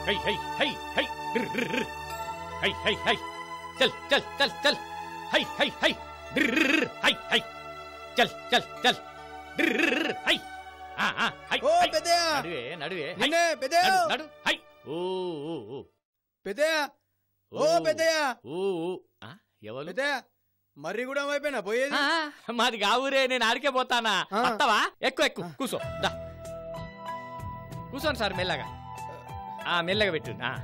High హై హై హై రిర్ రిర్ రిర్. హై హై హై చల్ చల్ చల్ చల్ హై హై హై రిర్ రిర్ రిర్. హై హై చల్ చల్ చల్ రిర్ రిర్ రిర్. హై ఆ ఆ హై ఓ హై. పెద్దయ్య నడువే నడువే హై. నిన్నే పెద్దయ్య నడు నడు హై ఓ ఓ ఓ పెద్దయ్య ఓ పెద్దయ్య ఓ ఓ ఆ, ఎవరు పెద్దయ్య మర్రి కూడా అయిపోయినా పోయేది ఆ, మాది గావురే నేను ఆడికే పోతానా ఆ. వస్తావా ఎక్కువ ఎక్కువ కూసో దా కూసోండి సార్ మెల్లగా ఆ మెల్లగా పెట్టు ఆ.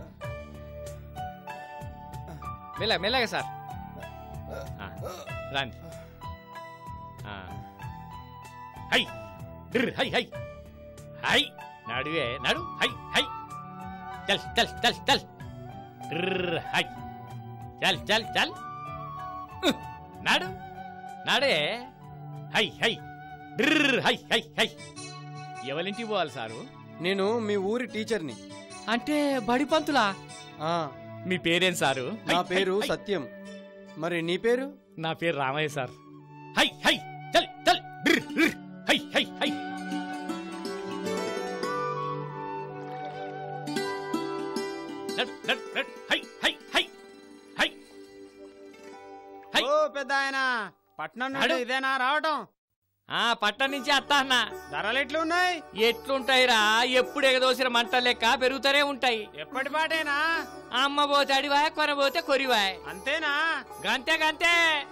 మెల్లగా మెల్లగా సార్ ఆ, రండి ఆ. హై డ్ర్, హై హై హై నడువే నడు హై హై చల్ చల్ చల్ చల్ డ్ర్, హై చల్ చల్ చల్ ఉహ్, నడు నడే హై హై డ్ర్, హై హై హై ఎవరింటికి పోవాలి సారు నేను మీ ఊరి టీచర్ని అంటే బడి పంతులా ఆ మీ పేరేం సారు నా హై, పేరు హై, హై. సత్యం మరి నీ పేరు నా పేరు రామయ్య సార్ హై హై చల్ చల్ డ్ర్, డ్ర్, హై హై హై నడు నడు నడు హై హై హై హై హై. ఓ పెద్ద ఆయన పట్నం నుండి నడు. ఇదేనా రావటం ఆ పట్టణం నుంచి అత్తా అన్న ధరలు ఎట్లున్నాయి ఎట్లుంటాయిరా ఎప్పుడు ఎగదోసిన మంట లెక్క పెరుగుతూనే ఉంటాయి ఎప్పటి పాటేనా అమ్మ పోతే అడివాయ్ కొనబోతే కొరివాయ్ అంతేనా గంతే గంతే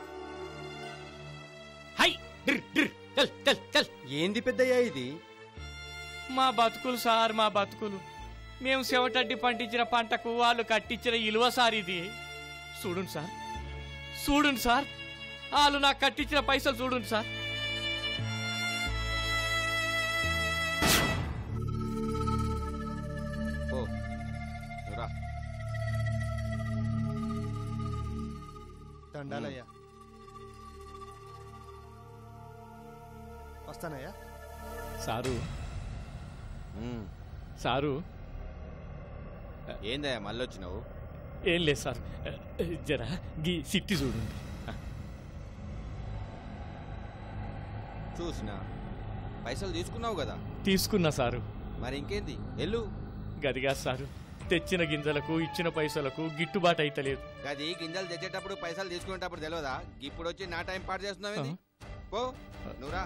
హై డ్ర్, డ్ర్, చల్ చల్ చల్ ఏంది పెద్దయ్య ఇది మా బతుకులు సార్ మా బతుకులు మేము చెవటడ్డి పండించిన పంటకు వాళ్ళు కట్టించిన ఇలువ సార్ ఇది చూడండి సార్ చూడండి సార్ వాళ్ళు నాకు కట్టించిన పైసలు చూడండి సార్ ఓ రా దండాలయ్యా వస్తానయ్యా సారు ఉమ్. సారు ఏందయ్యా మళ్ళొచ్చినావు ఏం లేదు సార్ జరా గీ సిట్టి చూడండి చూసినా పైసలు తీసుకున్నావు కదా తీసుకున్నా సారు మరి ఇంకేంది ఎల్లు గదిగా సారు తెచ్చిన గింజలకు ఇచ్చిన పైసలకు గిట్టుబాటు అయితలేదు గది గింజలు తెచ్చేటప్పుడు పైసలు తీసుకునేటప్పుడు తెలియదా ఇప్పుడు వచ్చి నా టైం పాటు చేస్తున్నావు ఏంది? పో నువ్వురా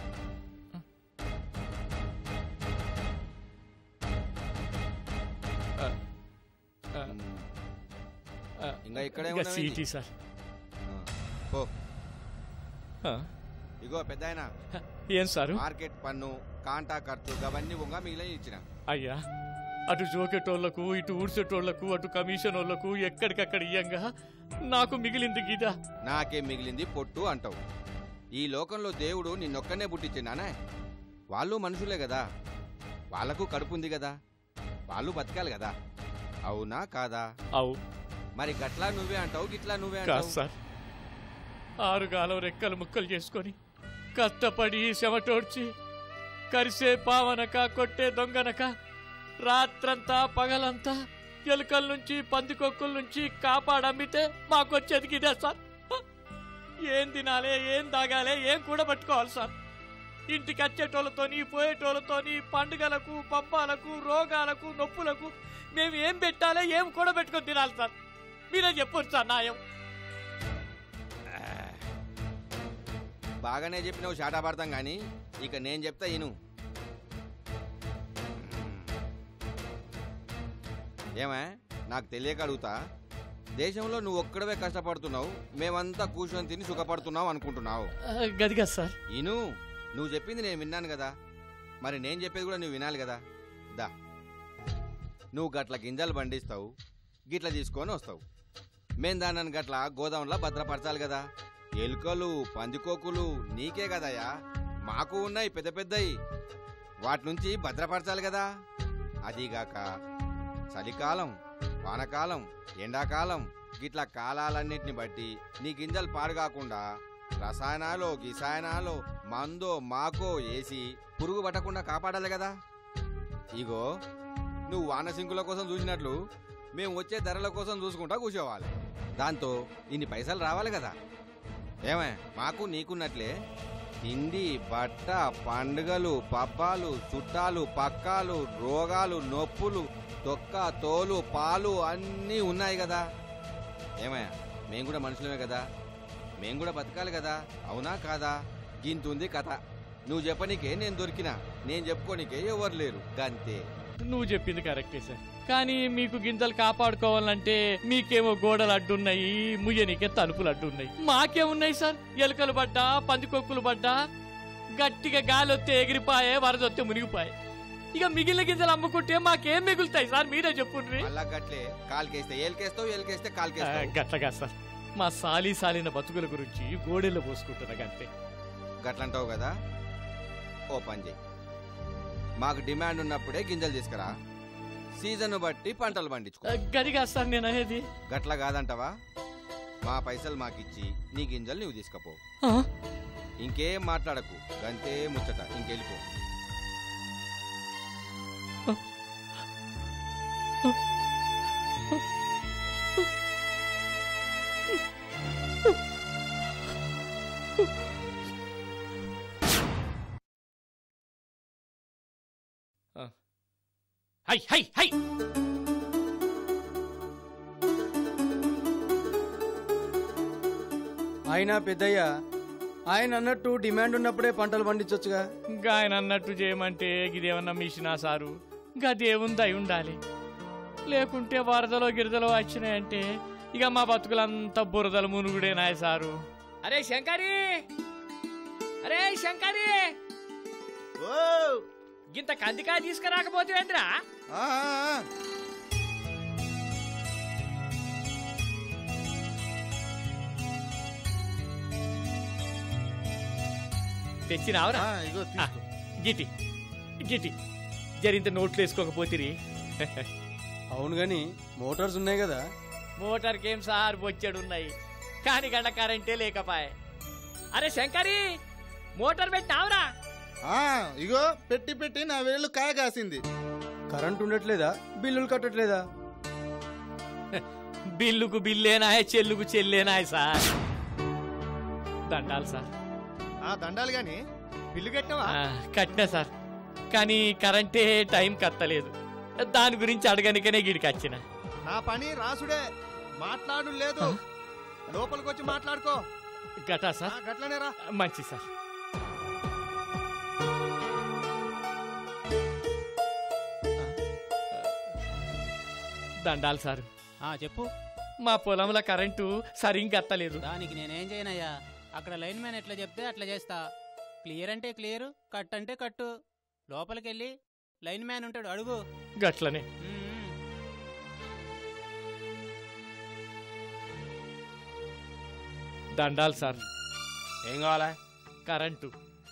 ఆ, ఆ, ఉమ్. ఆ, ఇంకా ఇక్కడే ఇంకా ఉన్నావేంది? సీటీ సార్ ఆ, పో ఆ, ఇగో పెద్ద ఏం సారు మార్కెట్ పన్ను కాంటా ఖర్చు అవన్నీ ఉంగా మిగిలిన ఇచ్చిన అయ్యా అటు జోకెటోళ్లకు ఇటు ఊడ్చేటోళ్లకు అటు కమిషన్ వాళ్ళకు ఎక్కడికక్కడ ఇయ్యంగా నాకు మిగిలింది గీదా నాకేం మిగిలింది పొట్టు అంటావు ఈ లోకంలో దేవుడు నిన్నొక్కనే పుట్టించిందానే వాళ్ళు మనుషులే కదా వాళ్ళకు కడుపు ఉంది కదా వాళ్ళు బతకాలి కదా అవునా కాదా అవు మరి గట్లా నువ్వే అంటావు గిట్లా నువ్వే కాదు అంటావు సార్ ఆరుగాలం రెక్కలు ముక్కలు చేసుకొని కష్టపడి చెమటోడ్చి కరిసే పావనక కొట్టే దొంగనక రాత్రంతా పగలంతా ఎలుకల నుంచి పందికొక్కుల నుంచి కాపాడమ్మితే మాకొచ్చేది ఇదే సార్ ఏం తినాలే ఏం తాగాలే ఏం కూడా పట్టుకోవాలి సార్ ఇంటికి వచ్చేటోళ్ళతోని పోయేటోళ్ళతోని పండుగలకు పబ్బాలకు రోగాలకు నొప్పులకు మేము ఏం పెట్టాలి ఏం కూడా పెట్టుకొని తినాలి సార్ మీరే చెప్పొచ్చు సార్ నాయం బాగానే చెప్పినావు శాటాభారతం కానీ ఇక నేను చెప్తా ఇను ఏమే నాకు తెలియక అడుగుతా దేశంలో నువ్వు ఒక్కడవే కష్టపడుతున్నావు మేమంతా కూర్చొని తిని సుఖపడుతున్నావు అనుకుంటున్నావు గదిగా సార్ ఇను నువ్వు చెప్పింది నేను విన్నాను కదా మరి నేను చెప్పేది కూడా నువ్వు వినాలి కదా దా నువ్వు గట్ల గింజలు పండిస్తావు గిట్ల తీసుకొని వస్తావు మేం దాన్ని గట్ల గోదాంలో భద్రపరచాలి కదా ఎలుకలు పందికోకులు నీకే కదయ్యా మాకు ఉన్నాయి పెద్ద పెద్దయి వాటి నుంచి భద్రపరచాలి కదా అదీగాక చలికాలం వానకాలం ఎండాకాలం గిట్ల కాలాలన్నిటిని బట్టి నీ గింజలు పాడు కాకుండా రసాయనాలు గిసాయనాలు మందో మాకో వేసి పురుగు పట్టకుండా కాపాడాలి కదా ఇగో నువ్వు వానసింకుల కోసం చూసినట్లు మేము వచ్చే ధరల కోసం చూసుకుంటా కూర్చోవాలి దాంతో ఇన్ని పైసలు రావాలి కదా ఏమే మాకు నీకున్నట్లే తిండి బట్ట పండుగలు పబ్బాలు చుట్టాలు పక్కాలు రోగాలు నొప్పులు తొక్క తోలు పాలు అన్నీ ఉన్నాయి కదా ఏమయ్యా మేము కూడా మనుషులమే కదా మేము కూడా బతకాలి కదా అవునా కాదా గింతుంది కథ నువ్వు చెప్పనీకే నేను దొరికినా నేను చెప్పుకోనికే ఎవరు లేరు గంతే నువ్వు చెప్పింది కరెక్టే సార్ కానీ మీకు గింజలు కాపాడుకోవాలంటే మీకేమో గోడలు అడ్డున్నాయి ముయ్యనికే తలుపులు అడ్డున్నాయి మాకేమున్నాయి సార్ ఎలుకలు పడ్డా పందికొక్కులు పడ్డా గట్టిగా గాలి వస్తే ఎగిరిపాయే వరద వస్తే మునిగిపాయే ఇక మిగిలిన గింజలు అమ్ముకుంటే మాకేం మిగులుతాయి సార్ మీరే చెప్పుండ్రి మళ్ళా గట్లే కాలుకేస్తే ఏలికేస్తావు ఏలికేస్తే ఆ, కాలుకేస్తావు గట్లగా సార్ మా సాలి సాలిన బతుకుల గురించి గోడెల్లో పోసుకుంటున్నా అంతే గట్లంటావు కదా ఓ పని చేయి మాకు డిమాండ్ ఉన్నప్పుడే గింజలు తీసుకురా సీజన్ బట్టి పంటలు పండించుకో గదిగా సార్ నేను అనేది గట్ల కాదంటావా మా పైసలు మాకిచ్చి నీ గింజలు నువ్వు తీసుకపో ఆ? ఇంకేం మాట్లాడకు గంతే ముచ్చట ఇంకెళ్ళిపో హై హై హై ఆయన పెద్దయ్య ఆయన అన్నట్టు డిమాండ్ ఉన్నప్పుడే పంటలు పండించవచ్చుగా ఇంకా ఆయన అన్నట్టు చేయమంటే ఇదేమన్నా మిషనా సారు గదేముంది అయి ఉండాలి లేకుంటే వరదలో గిరదలో వచ్చినాయంటే ఇక మా బతుకులంతా బురదలు మునుగుడేనాయ సారు అరే శంకరి అరే శంకరి గింత కందికాయ తీసుకురాకపోతేంద్రా తెచ్చినావరా ఇగో ఆ, గిటి గిటి జరింత నోట్లు వేసుకోకపోతిరి అవును గాని మోటార్స్ ఉన్నాయి కదా మోటార్కి ఏం సార్ బొచ్చెడున్నాయి కాని గంట కరెంటే లేకపాయే అరే శంకరి మోటార్ పెట్టినావురా ఆ, ఇగో పెట్టి పెట్టి నా వేళ్ళు కాయ కాసింది కరెంట్ ఉండట్లేదా బిల్లులు కట్టట్లేదా బిల్లుకు బిల్లేనాయ చెల్లుకు చెల్లేనాయ సార్ దండాలి సార్ ఆ దండాలు గాని బిల్లు కట్టావా ఆ, కట్టినా సార్ కానీ కరెంటే టైం కత్తలేదు దాని గురించి అడగనికనే గిడికి వచ్చిన నా పని రాసుడే మాట్లాడు లేదు లోపలికి వచ్చి మాట్లాడుకో గటా ఆ, సార్ గట్లనే రా మంచి సార్ దండాలి సార్ ఆ చెప్పు మా పొలంలో కరెంటు సరిగ్గా అత్తలేదు దానికి నేనేం చేయనయ్యా అక్కడ లైన్ మ్యాన్ ఎట్లా చెప్తే అట్లా చేస్తా క్లియర్ అంటే క్లియర్ కట్ అంటే కట్టు లోపలికి వెళ్ళి లైన్ మ్యాన్ ఉంటాడు అడుగు గట్లనే మ్మ్. దండాలి సార్ ఏం కావాలా కరెంటు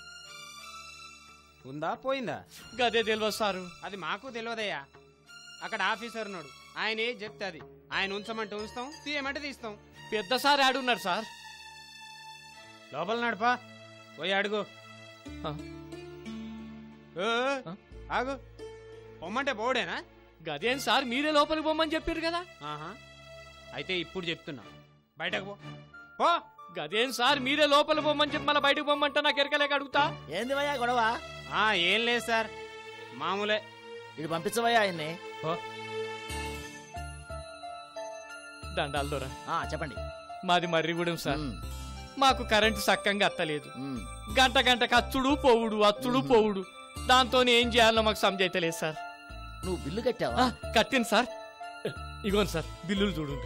ఉందా పోయిందా గదే తెలియదు సారు అది మాకు తెలియదయ్యా అక్కడ ఆఫీసర్ ఉన్నాడు ఆయన ఏం చెప్తే అది ఆయన ఉంచమంటే ఉంచుతాం తీయమంటే తీస్తాం పెద్ద సార్ ఆడున్నారు సార్ లోపల నడపా పోయి అడుగు ఆ. ఏ, ఆ? ఆగు పొమ్మంటే పోడేనా గదేం సార్ మీరే లోపలికి పోమని చెప్పారు కదా ఆహా అయితే ఇప్పుడు చెప్తున్నా బయటకు పో పో గదేం సార్ మీరే లోపలికి పోమని చెప్పి మళ్ళీ బయటకు పోమంటే నాకు ఎరకలేక అడుగుతా ఏంది భయ్యా గొడవ ఆ ఏం లేదు సార్ మామూలే ఇటు పంపించవయ్యా ఆయన్ని దండాలు దొర ఆ, చెప్పండి మాది మర్రిగూడెం సార్ మ్, మాకు కరెంటు సక్కంగా అత్తలేదు మ్. గంట గంటకు అచ్చుడు పోవుడు అచ్చుడు మ్మ్. పోవుడు దాంతో ఏం చేయాలో మాకు సమజైతలేదు సార్ నువ్వు బిల్లు కట్టావా ఆ, కట్టింది సార్ ఇగోండి సార్ బిల్లులు చూడండి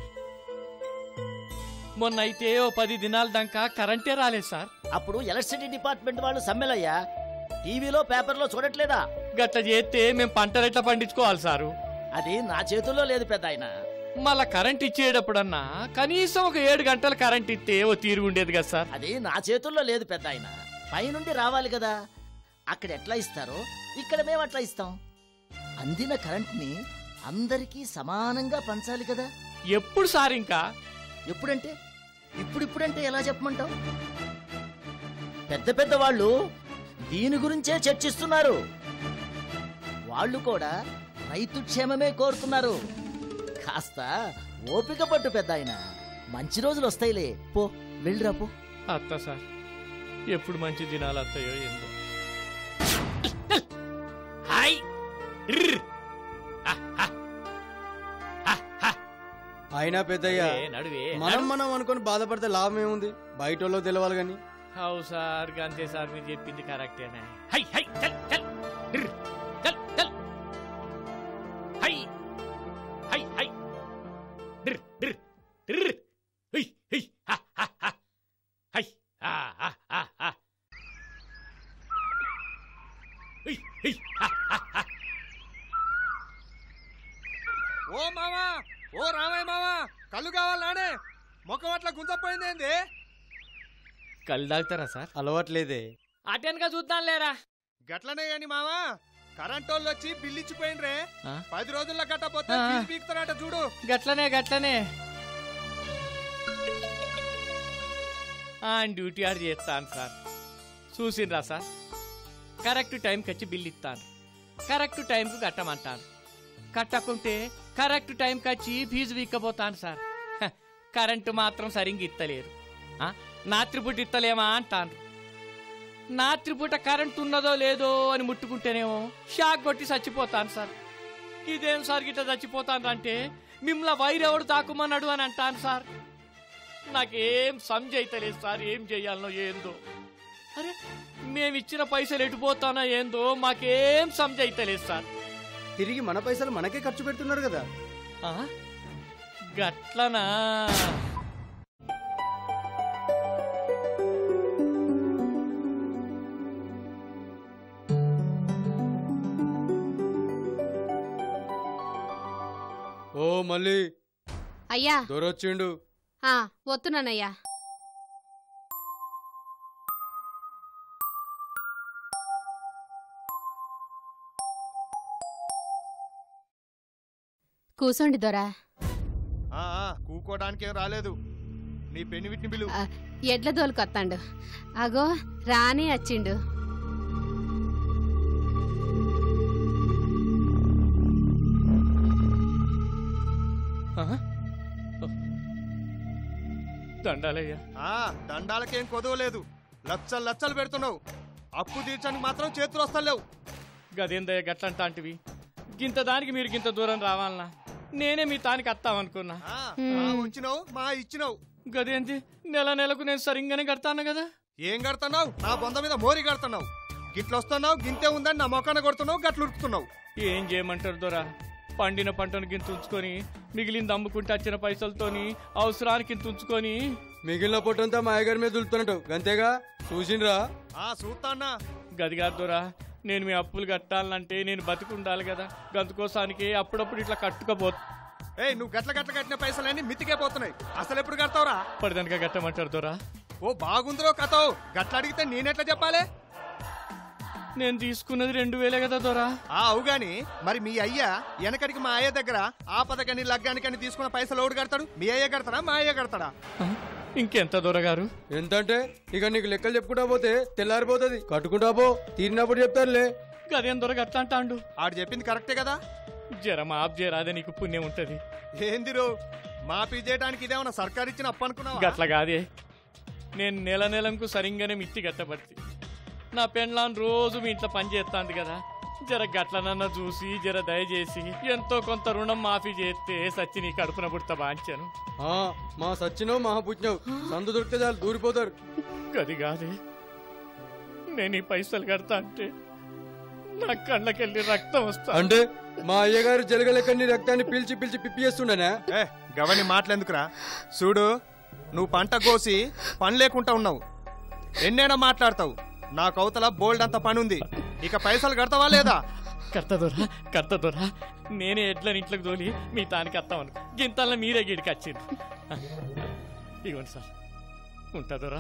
మొన్న అయితే ఓ పది దినాల దాకా కరెంటే రాలేదు సార్ అప్పుడు ఎలక్ట్రిసిటీ డిపార్ట్మెంట్ వాళ్ళు సమ్మెలయ్యా టీవీలో పేపర్లో చూడట్లేదా గట్ల చేస్తే మేము పంటలు ఎట్లా పండించుకోవాలి సారు అది నా చేతుల్లో లేదు పెద్ద ఆయన మళ్ళా కరెంట్ ఇచ్చేటప్పుడన్నా కనీసం ఒక ఏడు గంటలు కరెంట్ ఇస్తే ఓ తీరు ఉండేది కదా సార్ అది నా చేతుల్లో లేదు పెద్ద ఆయన పైనుండి రావాలి కదా అక్కడ ఎట్లా ఇస్తారో ఇక్కడ మేము అట్లా ఇస్తాం అందిన కరెంట్ని అందరికీ సమానంగా పంచాలి కదా ఎప్పుడు సార్ ఇంకా ఎప్పుడంటే ఇప్పుడిప్పుడంటే ఎలా చెప్పమంటావు పెద్ద పెద్ద వాళ్ళు దీని గురించే చర్చిస్తున్నారు వాళ్ళు కూడా రైతు క్షేమమే కోరుతున్నారు కాస్త ఓపిక పట్టు పెద్ద ఆయన మంచి రోజులు వస్తాయిలే పో వెళ్ళిరా పో అత్త సార్ ఎప్పుడు మంచి దినాలు వస్తాయో ఏందో హాయ్ ర్ర్. అయినా పెద్దయ్య ఏ, నడువే మనం మనం అనుకొని బాధపడితే లాభం ఏముంది బయట వాళ్ళు తెలవాలి కానీ హౌ సార్ గంతే సార్ మీరు చెప్పింది కరెక్టేనా హై హై చల్ చల్ ర్ర్. చల్ చల్ హై హై హై ర్ర్, ర్ర్, ర్ర్. హై హై హా హా హా హై హా హా హా హా హై హై హా హా హా ఓ మావా ఓ రామయ్య మావా కళ్ళు కావాలానే ముఖం అట్లా గుంజపోయిందేంది కళ్ళు తాగుతారా సార్ అలవాట్లేదే అటెన్గా చూద్దాం లేరా గట్లనే గాని మావా కరెంట్ వాళ్ళు వచ్చి బిల్లు ఇచ్చిపోయినరే ఆ? పది రోజుల్లో కట్టపోతే ఆ. ఫీజు పీకుతారట చూడు గట్లనే గట్లనే ఆయన డ్యూటీ ఆడు చేస్తాను సార్ చూసిండ్రా సార్ కరెక్ట్ టైంకి వచ్చి బిల్ ఇస్తాను కరెక్ట్ టైంకు కట్టమంటాను కట్టకుంటే కరెక్ట్ టైంకి వచ్చి ఫీజు వీక్కపోతాను సార్ హ, కరెంటు మాత్రం సరిగ్గా ఇత్తలేరు ఆ, నాత్రిపూట ఇత్తలేమా అంటాను నాత్రిపూట కరెంట్ ఉన్నదో లేదో అని ముట్టుకుంటేనేమో షాక్ కొట్టి చచ్చిపోతాను సార్ ఇదేం సార్ గిట్ట చచ్చిపోతాను అంటే మిమ్మల్ని వైరెవడు తాకుమన్నాడు అని అంటాను సార్ నాకేం సంజయితలేదు సార్ ఏం చెయ్యాలనో ఏందో అరే మేమిచ్చిన పైసలు ఎటుపోతానో ఏందో మాకేం సంజయితలేదు సార్ తిరిగి మన పైసలు మనకే ఖర్చు పెడుతున్నారు కదా ఆ? గట్లనా ఓ మళ్ళీ అయ్యా దొరొచ్చిండు ఆ, వస్తున్నానయ్యా కూసోండి దొరా ఆ, ఆ, కూకోడానికి ఏం రాలేదు నీ పెళ్లి వీటిని బిలు ఆ, ఎడ్ల దోలుకొత్తాండు అగో రానే వచ్చిండు ఆ? దండాలయ్యా ఆ దండాలకేం కొదవలేదు లచ్చలు లచ్చలు పెడుతున్నావు అప్పు తీర్చడానికి మాత్రం చేతులు వస్తలేవు గదేందయ్య గట్లంటాంటివి గింత దానికి మీరు గింత దూరం రావాలనా నేనే మీ తానికి వస్తామనుకున్నా ఆ, ఆ, వచ్చినావు మా ఇచ్చినావు గదేంది నెల నెలకు నేను సరిగ్గానే కడతాను కదా ఏం కడుతున్నావు నా బొంద మీద మోరి కడుతున్నావు గిట్ల వస్తున్నావు గింతే ఉందని నా మొఖాన కొడుతున్నావు గట్లు ఉరుకుతున్నావు ఏం చేయమంటారు దొరా పండిన పంటను గింత ఉంచుకొని మిగిలింది అమ్ముకుంటే వచ్చిన పైసలతోని అవసరానికి ఇంత ఉంచుకొని మిగిలిన పొట్టంతా మా అయ్యగారి మీద దులుతున్నట్టు గంతేగా చూసిండ్రా ఆ చూస్తానా గదిగారు దొరా నేను మీ అప్పులు కట్టాలంటే నేను బతికుండాలి కదా గందుకోసానికి అప్పుడప్పుడు ఇట్లా కట్టుకపో ఏయ్ నువ్వు గట్ల గట్ల కట్టిన పైసలన్నీ మితికే పోతున్నాయి అసలు ఎప్పుడు కడతావురా పడిదానిగా కట్టమంటారు దొరా ఓ బాగుందిరో కథవు గట్ల అడిగితే నేనెట్లా చెప్పాలి నేను తీసుకున్నది రెండు వేలే కదా దొరా ఆ అవుగాని మరి మీ అయ్య వెనకడికి మా అయ్య దగ్గర ఆపదకని లగ్గానికని తీసుకున్న పైసలు ఎవడు కడతాడు మీ అయ్య కడతాడా మా అయ్య కడతాడా ఆ? ఇంకెంత దొరగారు ఎంతంటే ఇక నీకు లెక్కలు చెప్పుకుంటా పోతే తెల్లారిపోతుంది కట్టుకుంటా పో తీరినప్పుడు చెప్తారులే గదేం దొరక అట్లా అంటాండు ఆడు చెప్పింది కరెక్టే కదా జర మాఫ్ చేయరాదే నీకు పుణ్యం ఉంటది ఏందిరో మాఫీ చేయడానికి ఇదేమన్నా సర్కార్ ఇచ్చిన అప్పు అనుకున్నావా గట్ల కాదే నేను నెల నెలంకు సరిగ్గానే మిత్తి కట్టబడితే నా పెండ్లాన్ రోజు మీ ఇంట్లో పని చేస్తాంది కదా జర గట్లనన్నా చూసి జర దయచేసి ఎంతో కొంత రుణం మాఫీ చేస్తే సచ్చి నీ కడుపున పుడతా బాంచాను ఆ, మా సచ్చినవు మహా పుచ్చినావు సందు దొరికితే చాలు దూరిపోతారు గది కాదే నేను ఈ పైసలు కడతా అంటే నా కళ్ళకెళ్ళి రక్తం వస్తా అంటే మా అయ్యగారు జలగలెక్కని రక్తాన్ని పీల్చి పీల్చి పిప్పి చేస్తుండనా ఏ గవని మాటలెందుకురా చూడు నువ్వు పంట కోసి పని లేకుండా ఉన్నావు ఎన్నైనా మాట్లాడతావు నా కౌతల బోల్డ్ అంత పని ఉంది ఇక పైసలు కడతావా లేదా కర్తదొరా కర్తదొరా నేనే ఎడ్లని ఇంట్లోకి తోలి మీ తానికి వస్తామను గింతల్లో మీరే గిడికి వచ్చింది ఇవ్వండి సార్ ఉంటుందోరా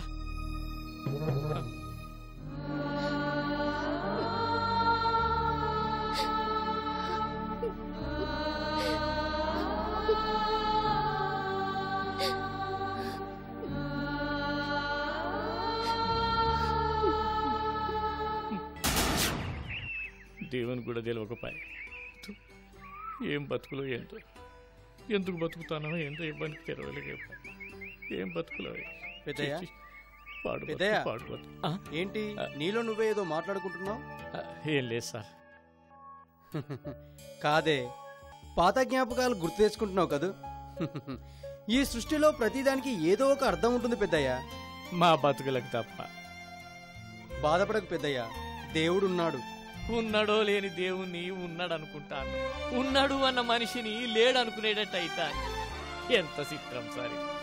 దేవుని కూడా తెలియకపోయా థు, ఏం బతుకులో ఏంటో ఎందుకు బతుకుతానో ఏంటో ఇబ్బందికి తెరవలేక ఏం బతుకులో పెద్దయ్య పాడుబోతు, పెద్దయ్య. పాడుబోతు. ఆ, ఏంటి నీలో నువ్వే ఏదో మాట్లాడుకుంటున్నావు ఆ, ఏం లేదు సార్ కాదే పాత జ్ఞాపకాలు గుర్తు తెచ్చుకుంటున్నావు కదూ ఈ సృష్టిలో ప్రతిదానికి ఏదో ఒక అర్థం ఉంటుంది పెద్దయ్య మా బతుకులకు తప్ప బాధపడకు పెద్దయ్య దేవుడు ఉన్నాడు ఉన్నాడో లేని దేవుణ్ణి ఉన్నాడు అనుకుంటాను ఉన్నాడు అన్న మనిషిని లేడు అనుకునేటట్టు అయితా ఎంత చిత్రం సార్ ఇది.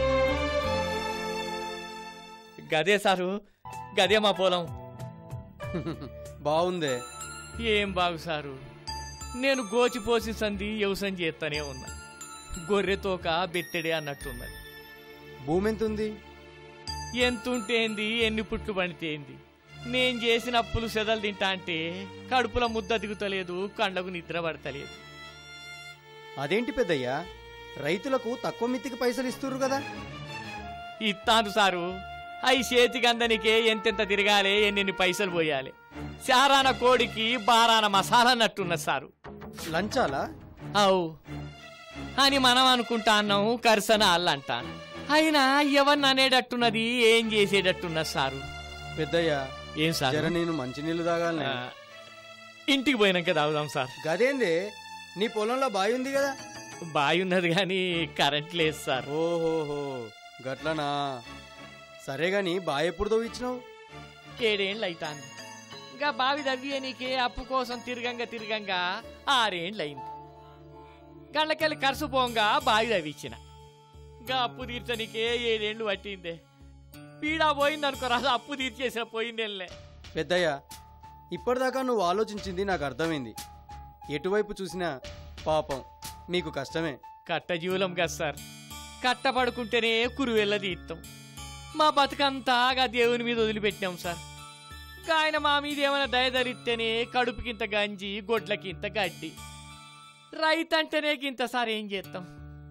గదే సారు గదే మా పొలం బాగుందే ఏం బాగు సారు నేను గోచిపోసి సంది వ్యవసాయం చేస్తానే ఉన్నా గొర్రెతోక బెత్తెడే అన్నట్టున్నది భూమి ఎంత ఉంది ఎంతుంటేంది ఎన్ని పుట్లు పండితేంది నేను చేసిన అప్పులు సెదలు తింటా అంటే కడుపుల ముద్ద దిగుతలేదు కండకు నిద్ర పడతలేదు అదేంటి పెద్దయ్య రైతులకు తక్కువ మిత్తికి పైసలు ఇస్తుర్రు కదా ఇత్తాను సారు అవి చేతికి అందనికే ఎంతెంత తిరగాలి ఎన్నెన్ని పైసలు పోయాలి చారాన కోడికి బారాన మసాలా నట్టున్న సారు లంచాలా అవు అని మనం అనుకుంటా అన్నాం కరసన అల్లంటాను అయినా ఎవరిని అనేటట్టున్నది ఏం చేసేటట్టున్నది సారు పెద్దయ్య ఏం సార్ జర నేను మంచినీళ్ళు తాగాలనే ఆ, ఇంటికి పోయినాక తాగుదాం సార్ గదేంది నీ పొలంలో బావి ఉంది కదా బావి ఉన్నది కానీ కరెంట్ లేదు సార్ ఓహోహో గట్లనా సరే గాని బావి ఎప్పుడు తవ్విచ్చినావు ఏడేండ్లు అవుతాంది ఇంకా బావి దవ్వియనీకే అప్పు కోసం తిరగంగా తిరగంగా ఆరేండ్లు అయింది గళ్ళకెళ్ళి ఖర్చు పోంగా బావి దవ్విచ్చిన ఇంకా అప్పు తీర్చనీకే ఏడేండ్లు పట్టిందే పీడా పోయింది అనుకో రాదు అప్పు తీర్చేసిన పోయిందేళ్ళే పెద్దయ్య ఇప్పటిదాకా నువ్వు ఆలోచించింది నాకు అర్థమైంది ఎటువైపు చూసినా పాపం మీకు కష్టమే కట్టజీవులం కదా సార్ కట్టపడుకుంటేనే కురువెల్ల తీస్తాం మా బతుకంతా గా దేవుని మీద వదిలిపెట్టాం సార్ ఇంకా ఆయన మా మీద ఏమైనా దయదలిస్తేనే కడుపుకింత గంజి గొడ్లకింత గడ్డి రైతంటేనే గింత సార్ ఏం చేస్తాం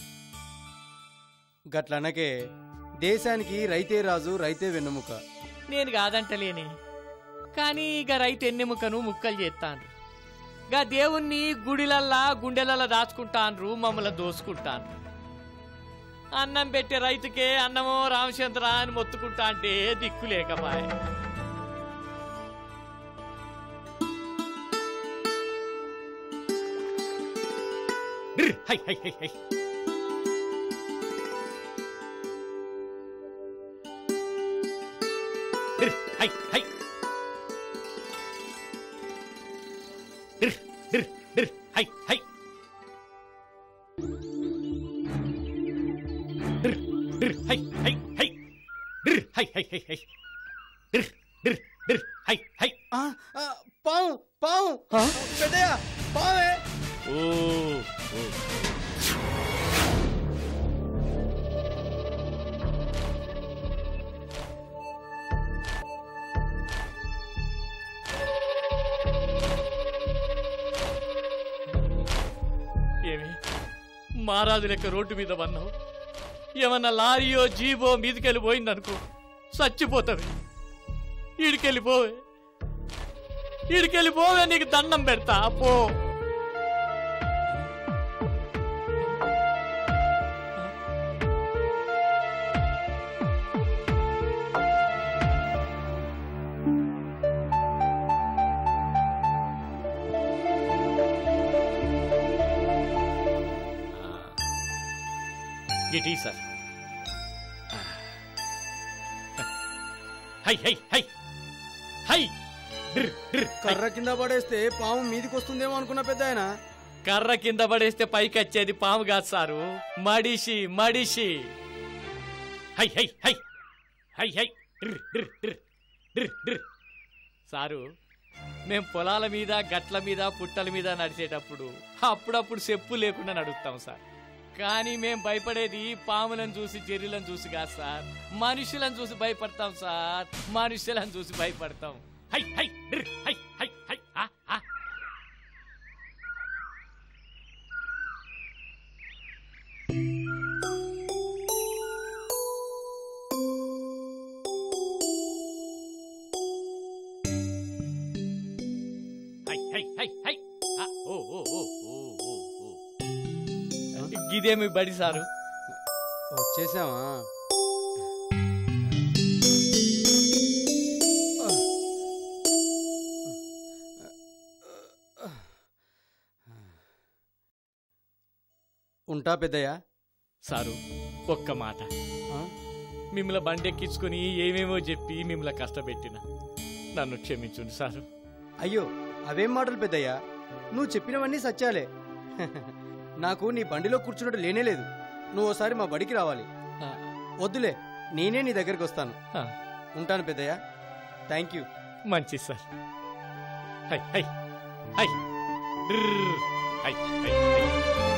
గట్లనకే దేశానికి రైతే రాజు రైతే వెన్నుముక నేను కాదంటలేనే కానీ ఇక రైతు ఎన్నెముకను ముక్కలు చేస్తాను గా దేవుణ్ణి గుడిలల్లా గుండెలల్లా దాచుకుంటాన్రు మమ్మల్ని దోసుకుంటాను అన్నం పెట్టే రైతుకే అన్నమో రామచంద్ర అని మొత్తుకుంటా అంటే దిక్కు లేకపాయ డ్ర్, హై హై హై హై డ్ర్, హై హై డ్ర్, డ్ర్, డ్ర్, హై హై డ్ర్, డ్ర్, హై హై హై డ్ర్, హై హై హై హై డ్ర్, డ్ర్, డ్ర్, హై హై ఆ, ఆ, పావు పావు పెద్దయ్య పావే ఓ ఓ. ఏమి మారాజు లెక్క రోడ్డు మీద వన్నావు ఏమన్నా లారీయో జీబో మీదికెళ్ళి పోయిందనుకో చచ్చిపోతావి ఈడికెళ్ళిపోవే ఈడికెళ్ళిపోవే నీకు దండం పెడతా పో ఇటీ సార్ హై హై హై హై డ్ర్, డ్ర్, హై. కర్ర కింద పడేస్తే పాము మీదికి వస్తుందేమో అనుకున్న పెద్ద ఆయన కర్ర కింద పడేస్తే పైకి వచ్చేది పాము కాదు సారు మడిషి మడిషి హై హై హై హై హై డ్ర్, డ్ర్, డ్ర్, డ్ర్, డ్ర్. సారు మేం పొలాల మీద గట్ల మీద పుట్టల మీద నడిచేటప్పుడు అప్పుడప్పుడు చెప్పు లేకుండా నడుస్తాం సార్ కానీ మేం భయపడేది పాములను చూసి జెర్రీలను చూసి కాదు సార్ మనుషులను చూసి భయపడతాం సార్ మనుషులను చూసి భయపడతాం హై హై డ్ర్, హై హై హై ఆ, ఆ. హై హై హై హై ఆ, ఓ ఓ ఓ ఓ ఓ ఓ గిదేమి బడి సారు వచ్చేసావా ఉంటా పెద్దయ్య సారు ఒక్క మాట ఆ? మిమ్మల్ని బండెక్కించుకొని ఏమేమో చెప్పి మిమ్మల్ని కష్టపెట్టిన నన్ను క్షమించుండి సారు అయ్యో అవేం మాటలు పెద్దయ్యా నువ్వు చెప్పినవన్నీ సత్యాలే నాకు నీ బండిలో కూర్చున్నట్టు లేనే లేదు నువ్వు ఓసారి మా బడికి రావాలి ఆ. వద్దులే నేనే నీ దగ్గరికి వస్తాను ఆ. ఉంటాను పెద్దయ్య థ్యాంక్ యూ మంచిది సార్ హై హై హై డ్రర్. హై హై హై